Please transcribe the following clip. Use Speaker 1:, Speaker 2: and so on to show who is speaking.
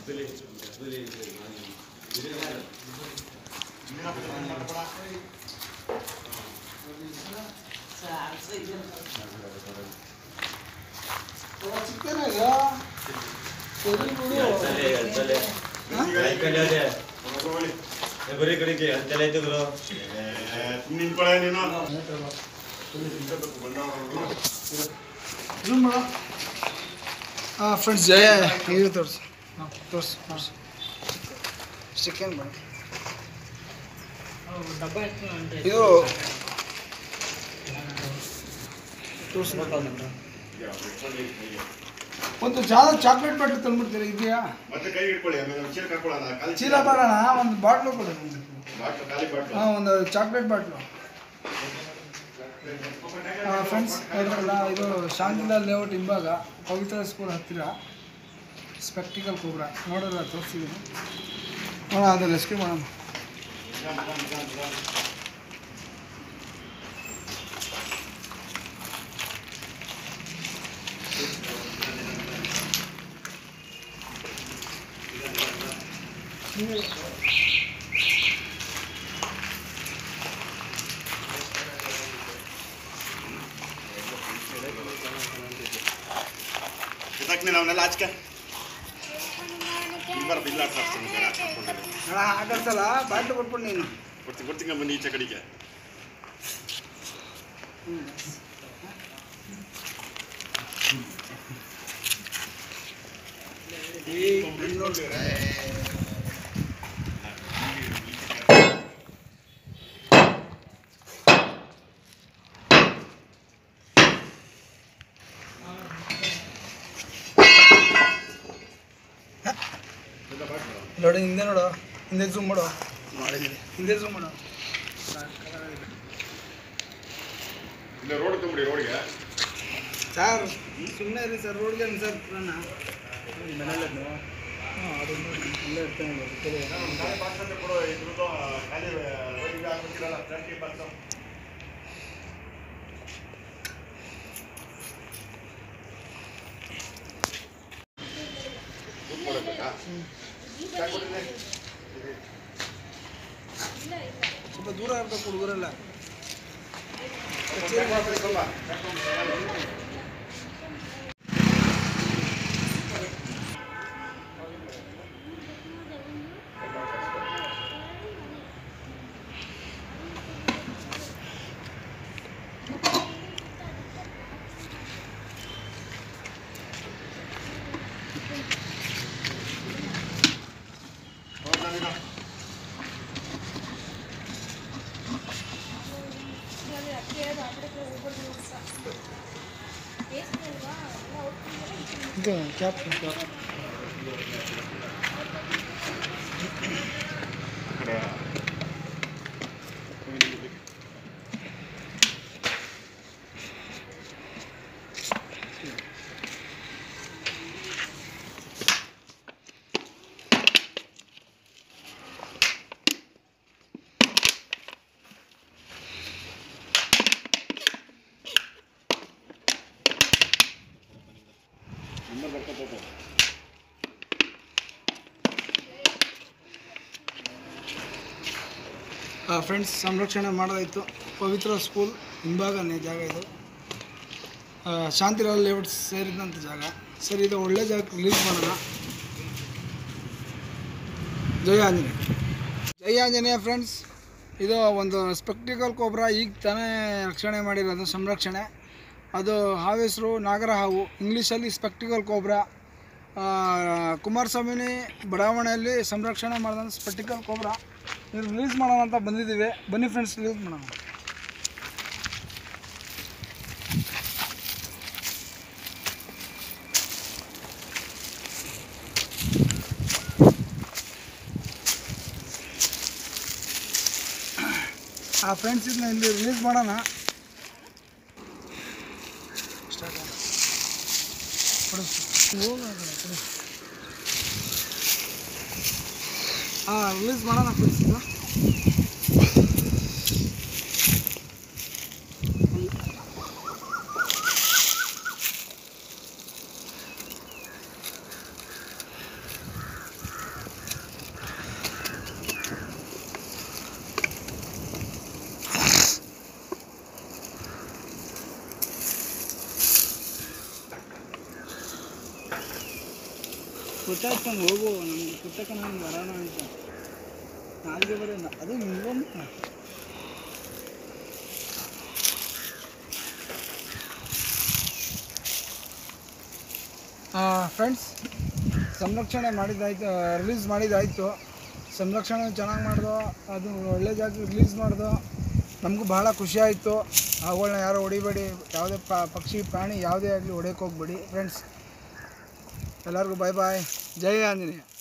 Speaker 1: ಚಿಕ್ಕನ ಈಗ ಸರಿ ಬಿಡು
Speaker 2: ಬರೀ ಕಡೆಗೆ ಅಂತೆಲ್ಲ ಐತೆ ಗುರು
Speaker 3: ನಿಂತ್ಕೊಳ್ಳೆ ನೀನು
Speaker 1: ಜೂಮ್ ಮಾಡು ಹಾಂ ಫ್ರೆಂಡ್ಸ್ ಜಯ ಇದು ತೋರಿಸು ಹಾಂ ತೋರಿಸು ತೋರಿಸು ಚಿಕನ್ ಬೇಡ ಇದು ತೋರಿಸು ಒಂದು ಜಾದ ಚಾಕ್ಲೇಟ್ ಬಾಟ್ಲು ತಂದ್ಬಿಡ್ತೀರಾ ಇದೆಯಾ
Speaker 3: ಮತ್ತೆ ಕೈ ಇಟ್ಕೊಳ್ಳಿ ಆಮೇಲೆ ಒಂದ್ ಚೀಲ ಹಾಕೊಳ್ಳೋಣ ಖಾಲಿ
Speaker 1: ಚೀಲ ಬೇಡಣ ಒಂದು ಬಾಟ್ಲು ಕೊಡಿ
Speaker 3: ಬಾಟ್ಲು ಖಾಲಿ ಬಾಟ್ಲು
Speaker 1: ಹಾಂ ಒಂದು ಚಾಕ್ಲೇಟ್ ಬಾಟ್ಲು ಫ್ರೆಂಡ್ಸ್ ಹೇಳಿದ್ರಲ್ಲ ಇದು ಶಾಂತಿಲಾಲ್ ಲೇಔಟ್ ಹಿಂಭಾಗ ಪವಿತ್ರ ಸ್ಕೂಲ್ ಹತ್ತಿರ ಸ್ಪೆಕ್ಟಿಕಲ್ ಕೋಬ್ರ ನೋಡೋಲ್ಲ ತೋರಿಸಿದ್ದೀನಿ ನೋಡೋಣ ಅದು ರೆಸ್ಕ್ಯೂ ಮಾಡೋಣ
Speaker 3: ಇದಕ್ಕೆ ನೀನು ಅವನ್ನೆಲ್ಲ ಆಚಕೆ ಬರ ಬಿಲ್ಲ ಹಾಕ್ಸ್ತೀನಿ ಬೇಡ ಹಾಕ್ಕೊಂಡಿಲ್ಲ
Speaker 1: ಅಣ್ಣ ಆಗತ್ತಲ್ಲ ಬಾಟ್ಲು ಕೊಟ್ಬಿಟ್ಟು ನೀನು
Speaker 3: ಕೊಡ್ತೀನಿ ಕೊಡ್ತೀನಿ ಬನ್ನಿ ಈಚೆ ಕಡೆಗೆ
Speaker 1: ನೋಡಿ ಹಿಂದೆ ನೋಡು ಹಿಂದೆ ಝೂಮ್ ಮಾಡು ಮಾಡಿದ್ದೀನಿ ಹಿಂದೆ ಝೂಮ್ ಮಾಡು
Speaker 3: ಇಲ್ಲ ರೋಡ್ ತುಂಬಿಡಿ ರೋಡ್ಗೆ
Speaker 1: ಸರ್ ಸುಮ್ಮನೆ ಇರಿ ಸರ್ ರೋಡ್ಗೆ ಸರ್ ನನ್ನ ಹಾಂ ಅದು ನೋಡಿ ಇಲ್ಲೇ ಇರ್ತಾನೆ ನೋಡಿ, ಕೆಳಗೆ.
Speaker 3: ಖಾಲಿ ಬಾಕ್ಸ್ ಅಂತ ಕೊಡು ಇದ್ರದ್ದು ಖಾಲಿ ರೋಡಿಗೆ ಹಾಕ್ಬಿಟ್ಟಿರಲ್ಲ ಪ್ಲಾಸ್ಟಿಕ್ ಬಾಕ್ಸು ದುಡ್ಡು ಕೊಡಬೇಕಾ ಯಾಕೆ ಕೊಟ್ಟಿದ್ದೆ
Speaker 1: ಸ್ವಲ್ಪ ದೂರ ಇರ್ಬೇಕು ಹುಡುಗರೆಲ್ಲ
Speaker 3: ಸ್ವಲ್ಪ ಹೌದಾ ನೀನು
Speaker 1: ಇದು ಕ್ಯಾಪ್
Speaker 3: ಕಡೆ ನಂಬರ್ ಬರ್ಕೋಬೇಕು
Speaker 1: ಫ್ರೆಂಡ್ಸ್ ಸಂರಕ್ಷಣೆ ಮಾಡೋದಾಯಿತು ಪವಿತ್ರ ಸ್ಕೂಲ್ ಹಿಂಭಾಗನೇ ಜಾಗ ಇದು ಆ, ಶಾಂತಿಲಾಲ್ ಲೇಔಟ್ ಸೇರಿದಂಥ ಜಾಗ ಸರಿ ಇದು ಒಳ್ಳೆ ಜಾಗ ರಿಲೀಸ್ ಮಾಡೋಣ ಜಯ ಆಂಜನೇಯ ಜಯ ಆಂಜನೇಯ ಫ್ರೆಂಡ್ಸ್ ಇದು ಒಂದು ಸ್ಪೆಕ್ಟಿಕಲ್ ಕೋಬ್ರ ಈಗ ತಾನೇ ರಕ್ಷಣೆ ಮಾಡಿರೋದು ಸಂರಕ್ಷಣೆ ಅದು ಹಾವು ಹೆಸರು ನಾಗರ ಹಾವು ಇಂಗ್ಲೀಷಲ್ಲಿ ಸ್ಪೆಕ್ಟಿಕಲ್ ಕೋಬ್ರ ಕುಮಾರಸ್ವಾಮಿನಿ ಬಡಾವಣೆಯಲ್ಲಿ ಸಂರಕ್ಷಣೆ ಮಾಡಿದಂಥ ಸ್ಪೆಕ್ಟಿಕಲ್ ಕೋಬ್ರ ಇದು ರಿಲೀಸ್ ಮಾಡೋಣ ಅಂತ ಬಂದಿದ್ದೀವಿ ಬನ್ನಿ ಫ್ರೆಂಡ್ಸ್ ರಿಲೀಸ್ ಮಾಡೋಣ ಆ ಫ್ರೆಂಡ್ಸ್ ಇದನ್ನ ಇಲ್ಲಿ ರಿಲೀಸ್ ಮಾಡೋಣ ಸ್ಟಾರ್ಟ್ ಹಾಂ ರಿಲೀಸ್ ಮಾಡೋಣ ಫ್ರೆಂಡ್ಸ್ ಇದು ಗೊತ್ತಾಯ್ತಂಗೆ ಹೋಗು ನಮ್ಗೆ ಪುಸ್ತಕ ನಾನು ಬರೋಣ ಅಂತ ನಾಲ್ಗೆ ಬರೋ ಅದು ನಿಂಗೊಂದು ಫ್ರೆಂಡ್ಸ್ ಸಂರಕ್ಷಣೆ ಮಾಡಿದ್ದಾಯ್ತು ರಿಲೀಸ್ ಮಾಡಿದ್ದಾಯಿತು ಸಂರಕ್ಷಣೆ ಚೆನ್ನಾಗಿ ಮಾಡ್ದು ಅದು ಒಳ್ಳೆ ಜಾಗ ರಿಲೀಸ್ ಮಾಡ್ದು ನಮಗೂ ಬಹಳ ಖುಷಿ ಆಯಿತು ಅವುಗಳನ್ನ ಯಾರು ಹೊಡಿಬೇಡಿ ಯಾವುದೇ ಪ ಪಕ್ಷಿ ಪ್ರಾಣಿ ಯಾವುದೇ ಆಗಲಿ ಹೊಡೆಯೋಕೆ ಹೋಗ್ಬೇಡಿ ಫ್ರೆಂಡ್ಸ್ ಎಲ್ಲರಿಗೂ ಬಾಯ್ ಬಾಯ್ ಜೈ ಆಂಜನೇಯ